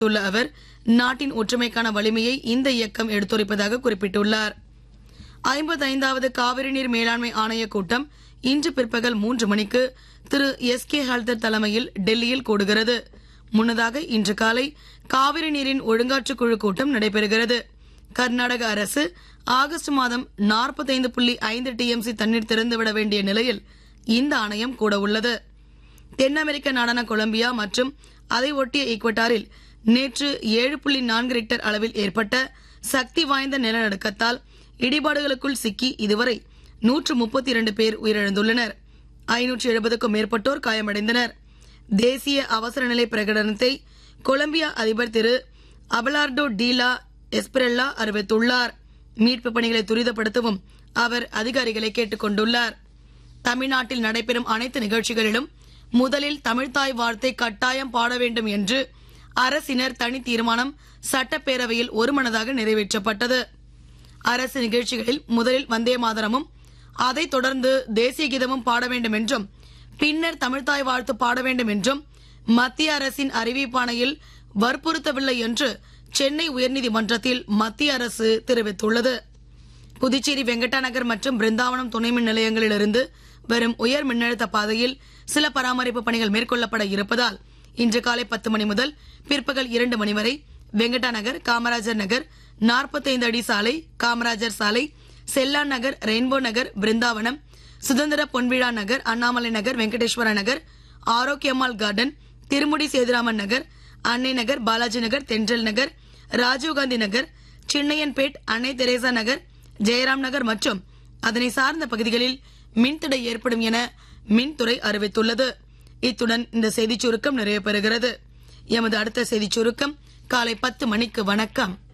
உள்ள அவர் நாட்டின் ஒற்றுமைக்கான வலிமையை இந்த இயக்கம் எடுத்துரைப்பதாக குறிப்பிட்டுள்ளார் ஐம்பத்தைந்தாவது காவிரி நீர் மேலாண்மை ஆணைய கூட்டம் இன்று பிற்பகல் மூன்று மணிக்கு திரு எஸ் கே ஹல்தர் தலைமையில் டெல்லியில் கூடுகிறது முன்னதாக இன்று காலை காவிரி நீரின் ஒழுங்காற்று குழு கூட்டம் நடைபெறுகிறது கர்நாடக அரசு ஆகஸ்ட் மாதம் நாற்பத்தைந்து புள்ளி ஐந்து டிஎம்சி தண்ணீர் திறந்துவிட வேண்டிய நிலையில் இந்த ஆணையம் கூட உள்ளது தென் அமெரிக்க நாடான கொலம்பியா மற்றும் அதை ஒட்டிய ஈக்வட்டாரில் நேற்று ஏழு புள்ளி நான்கு ரிக்டர் அளவில் ஏற்பட்ட சக்தி வாய்ந்த நிலநடுக்கத்தால் இடிபாடுகளுக்குள் சிக்கி இதுவரை நூற்று முப்பத்தி இரண்டு பேர் உயிரிழந்துள்ளனர் ஐநூற்று எழுபதுக்கும் மேற்பட்டோர் காயமடைந்தனர் தேசிய அவசர நிலை பிரகடனத்தை கொலம்பியா அதிபர் திரு அபலார்டோ டீலா எஸ்பிரெல்லா அறிவித்துள்ளார் மீட்பு பணிகளை துரிதப்படுத்தவும் அவர் அதிகாரிகளை கேட்டுக் கொண்டுள்ளார் தமிழ்நாட்டில் நடைபெறும் அனைத்து நிகழ்ச்சிகளிலும் முதலில் தமிழ்த்தாய் வார்த்தை கட்டாயம் பாட வேண்டும் என்று அரசினர் தனி தீர்மானம் சட்டப்பேரவையில் ஒருமனதாக நிறைவேற்றப்பட்டது அரசு நிகழ்ச்சிகளில் முதலில் வந்தே மாதரமும் அதைத் தொடர்ந்து தேசிய கீதமும் பாட வேண்டும் என்றும் பின்னர் தமிழ்த்தாய் வாழ்த்து பாட வேண்டும் என்றும் மத்திய அரசின் அறிவிப்பாணையில் வற்புறுத்தவில்லை என்று சென்னை உயர்நீதிமன்றத்தில் மத்திய அரசு தெரிவித்துள்ளது புதுச்சேரி வெங்கடாநகர் மற்றும் பிருந்தாவனம் துணை மின் நிலையங்களிலிருந்து வரும் உயர் மின்னழுத்த பாதையில் சில பராமரிப்பு பணிகள் மேற்கொள்ளப்பட இருப்பதால் இன்று காலை பத்து மணி முதல் பிற்பகல் இரண்டு மணி வரை வெங்கடாநகர் காமராஜர் நகர் நாற்பத்தைந்து அடி சாலை காமராஜர் சாலை செல்லான் நகர் ரெயின்போ நகர் பிருந்தாவனம் சுதந்திர பொன்விழா நகர் அண்ணாமலை நகர் வெங்கடேஸ்வர நகர் ஆரோக்கியம்மாள் கார்டன் திருமுடி சேதுராமன் நகர் அன்னை நகர் பாலாஜி நகர் தென்றல் நகர் ராஜீவ்காந்தி நகர் சின்னையன்பேட் அன்னை தெரேசா நகர் ஜெயராம் நகர் மற்றும் அதனை சார்ந்த பகுதிகளில் மின்தடை ஏற்படும் என மின்துறை அறிவித்துள்ளது இத்துடன் இந்த செய்திச் சுருக்கம் நிறைவு பெறுகிறது எமது அடுத்த செய்திச் சுருக்கம் காலை பத்து மணிக்கு வணக்கம்